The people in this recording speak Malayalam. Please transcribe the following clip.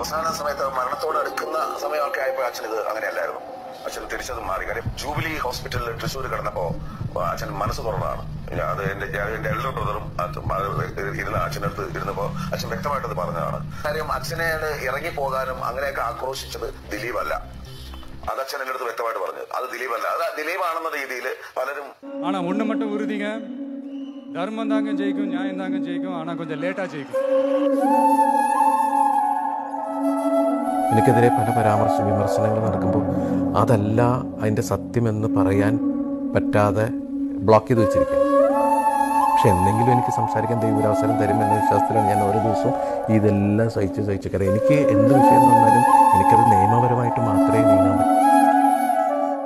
അവസാന സമയത്ത് മരണത്തോട് അടുക്കുന്ന സമയമൊക്കെ ആയപ്പോൾ അച്ഛൻ ഇത് അങ്ങനെയല്ലായിരുന്നു അച്ഛൻ തിരിച്ചത് മാറി കാര്യം ജൂബിലി ഹോസ്പിറ്റലിൽ തൃശ്ശൂർ കിടന്നപ്പോ അച്ഛൻ മനസ്സ് തുറന്നതാണ് ഞാൻ അത് എന്റെ ഞാൻ എന്റെ എൽഡർ ബ്രദറും ഇരുന്ന അച്ഛനടുത്ത് ഇരുന്നപ്പോ അച്ഛൻ വ്യക്തമായിട്ടത് പറഞ്ഞതാണ് കാര്യം അച്ഛനെ ഇറങ്ങി പോകാനും അങ്ങനെയൊക്കെ ആക്രോശിച്ചത് ദിലീപ് അല്ല അത് അച്ഛൻ എന്റെ അടുത്ത് വ്യക്തമായിട്ട് പറഞ്ഞു അത് ദിലീപ് അല്ല അത് ദിലീപ് ആണെന്ന രീതിയിൽ പലരും ஆனா ஒண்ணு மட்டும் உறுதிங்க தர்மம் தாங்க ஜெயிக்கும் நியாயம் தாங்க ஜெயிக்கும் ஆனா கொஞ்சம் லேட்டா ஜெயிக்கும் എനിക്കെതിരെ പല പരാമർശ വിമർശനങ്ങൾ നടക്കുമ്പോൾ അതല്ല അതിൻ്റെ സത്യമെന്ന് പറയാൻ പറ്റാതെ ബ്ലോക്ക് ചെയ്ത് വെച്ചിരിക്കുക പക്ഷെ എന്തെങ്കിലും എനിക്ക് സംസാരിക്കാൻ ദൈവം ഒരു അവസരം തരുമെന്ന വിശ്വാസത്തിലാണ് ഞാൻ ഓരോ ദിവസവും ഇതെല്ലാം സഹിച്ച് സഹിച്ച് കാരണം എനിക്ക് എന്ത് വിഷയം തന്നാലും എനിക്കത് നിയമപരമായിട്ട് മാത്രമേ നീങ്ങാൻ